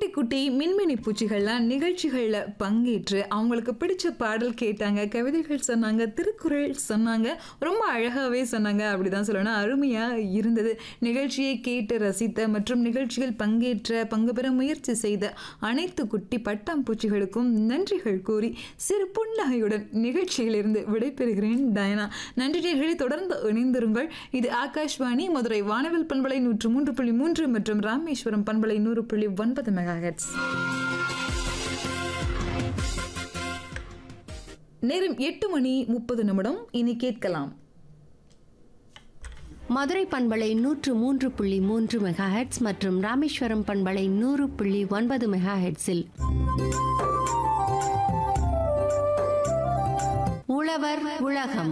குட்டி மின்மினி பூச்சிகள்லாம் நிகழ்ச்சிகளில் பங்கேற்று அவங்களுக்கு பிடிச்ச பாடல் கேட்டாங்க கவிதைகள் சொன்னாங்க திருக்குறள் சொன்னாங்க ரொம்ப அழகாகவே சொன்னாங்க அப்படிதான் சொல்லணும் அருமையாக இருந்தது நிகழ்ச்சியை கேட்டு ரசித்த மற்றும் நிகழ்ச்சியில் பங்கேற்ற பங்கு பெற முயற்சி செய்த அனைத்து குட்டி பட்டாம்பூச்சிகளுக்கும் நன்றிகள் கூறி சிறு புன்னகையுடன் நிகழ்ச்சியிலிருந்து விடைபெறுகிறேன் டயனா நன்றி நேயர்களே தொடர்ந்து இணைந்திருங்கள் இது ஆகாஷ்வாணி மதுரை வானவில் பண்பலை நூற்று மூன்று புள்ளி மூன்று மற்றும் ராமேஸ்வரம் பண்பலை நூறு புள்ளி ஒன்பது மெகாஹெட்ஸ் நேரம் எட்டு மணி முப்பது நிமிடம் இனி கேட்கலாம் மதுரை பண்பலை நூற்று மூன்று புள்ளி மூன்று மெகாஹெட்ஸ் மற்றும் ராமேஸ்வரம் பண்பலை நூறு புள்ளி ஒன்பது மெகாஹெட்ஸில் உழவர் உலகம்